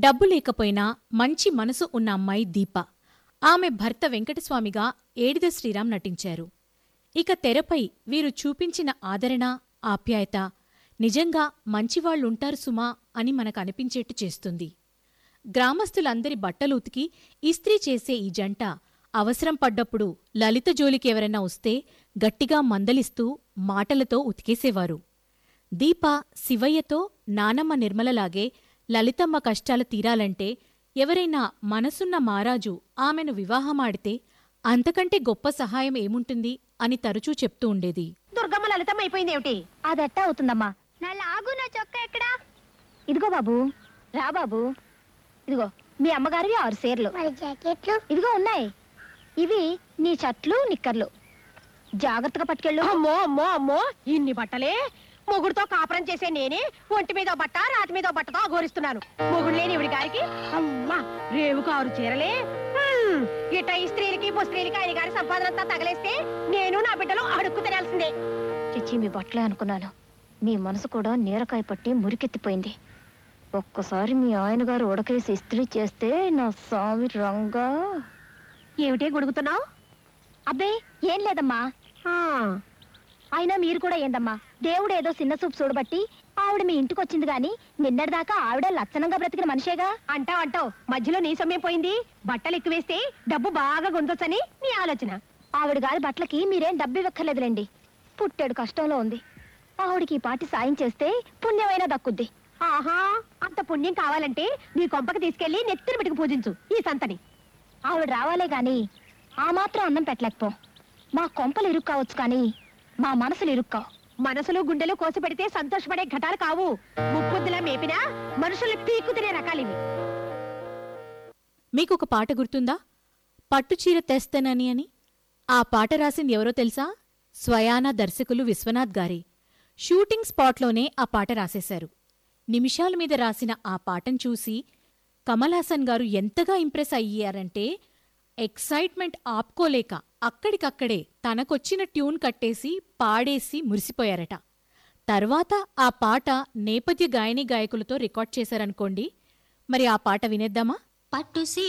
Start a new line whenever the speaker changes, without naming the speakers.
డబ్బు లేకపోయినా మంచి మనసు ఉన్న అమ్మాయి దీప ఆమె భర్త వెంకటస్వామిగా ఏడిద శ్రీరామ్ నటించారు ఇక తెరపై వీరు చూపించిన ఆదరణ ఆప్యాయత నిజంగా మంచివాళ్లుంటారు సుమా అని మనకు అనిపించేట్టు చేస్తుంది గ్రామస్తులందరి బట్టలు ఉతికి ఇస్త్రీ చేసే ఈ జంట అవసరం పడ్డప్పుడు లలిత జోలికి ఎవరైనా వస్తే గట్టిగా మందలిస్తూ మాటలతో ఉతికేసేవారు దీప శివయ్యతో నానమ్మ నిర్మలలాగే లలితమ్మ కష్టాలు తీరాలంటే ఎవరైనా మనసున్న మారాజు ఆమెను వివాహమాడితే అంతకంటే గొప్ప సహాయం ఏముంటుంది అని తరచూ చెప్తూ ఉండేది
దుర్గమ్మ లలితమ్మ అయిపోయింది ఏమిటి
అదెట్టా అవుతుందమ్మా
నా లాగు నా చొక్క ఎక్కడా
ఇదిగో బాబు రా బాబు ఇదిగో మీ అమ్మగారివి ఆరు సేర్లు
మరి జాకెట్లు
ఇదిగో ఉన్నాయి ఇవి నీ చట్లు నిక్కర్లు జాగ్రత్తగా పట్టుకెళ్ళు
అమ్మో అమ్మో అమ్మో ఇన్ని బట్టలే మొగుడుతో కాపురం చేసే నేనే ఒంటి మీద బట్ట రాతి మీద బట్టతో అఘోరిస్తున్నాను మొగుడు లేని ఇవిడి గారికి అమ్మా రేవు కారు చీరలే హ్మ్, ఇట ఈ స్త్రీలకి స్త్రీలకి ఆయన గారి సంపాదన అంతా తగలేస్తే నేను నా బిడ్డలు అడుక్కు తినాల్సిందే
చిచ్చి మీ బట్టలే అనుకున్నాను మీ మనసు కూడా నీరకాయ పట్టి మురికెత్తిపోయింది ఒక్కసారి మీ ఆయన గారు ఉడకేసి ఇస్త్రీ చేస్తే నా స్వామి రంగా
ఏమిటే గొడుగుతున్నావు
అబ్బే ఏం లేదమ్మా అయినా మీరు కూడా ఏందమ్మా దేవుడు ఏదో చిన్న చూపు చూడబట్టి ఆవిడ మీ ఇంటికి వచ్చింది గాని నిన్నటిదాకా ఆవిడ లక్షణంగా బ్రతికిన మనిషేగా
అంటావు అంటావు మధ్యలో నీ సమయం పోయింది బట్టలు ఎక్కువేస్తే డబ్బు బాగా గుంజొచ్చని నీ ఆలోచన
ఆవిడ గారి బట్టలకి మీరేం డబ్బు ఇవ్వక్కర్లేదులేండి పుట్టాడు కష్టంలో ఉంది ఆవిడకి ఈ పాటి సాయం చేస్తే పుణ్యమైనా దక్కుద్ది
ఆహా అంత పుణ్యం కావాలంటే నీ కొంపకి తీసుకెళ్లి నెత్తిన పెట్టుకు పూజించు ఈ సంతని
ఆవిడ రావాలే గాని ఆ మాత్రం అన్నం పెట్టలేకపో మా కొంపలు ఇరుక్కు కావచ్చు కానీ మా మనసులు ఇరుక్కావు
మనసులు గుండెలు కోసి పెడితే సంతోషపడే ఘటాలు కావు ముప్పుద్దులా మేపినా మనుషుల్ని పీకు తినే రకాలివి
మీకొక పాట గుర్తుందా పట్టుచీర తెస్తనని అని ఆ పాట రాసింది ఎవరో తెలుసా స్వయానా దర్శకులు విశ్వనాథ్ గారే షూటింగ్ స్పాట్లోనే ఆ పాట రాసేశారు నిమిషాల మీద రాసిన ఆ పాటను చూసి కమల్ హాసన్ గారు ఎంతగా ఇంప్రెస్ అయ్యారంటే ఎక్సైట్మెంట్ ఆపుకోలేక అక్కడికక్కడే తనకొచ్చిన ట్యూన్ కట్టేసి పాడేసి మురిసిపోయారట తర్వాత ఆ పాట నేపథ్య గాయని గాయకులతో రికార్డ్ చేశారనుకోండి మరి ఆ పాట వినేద్దామా
పట్టు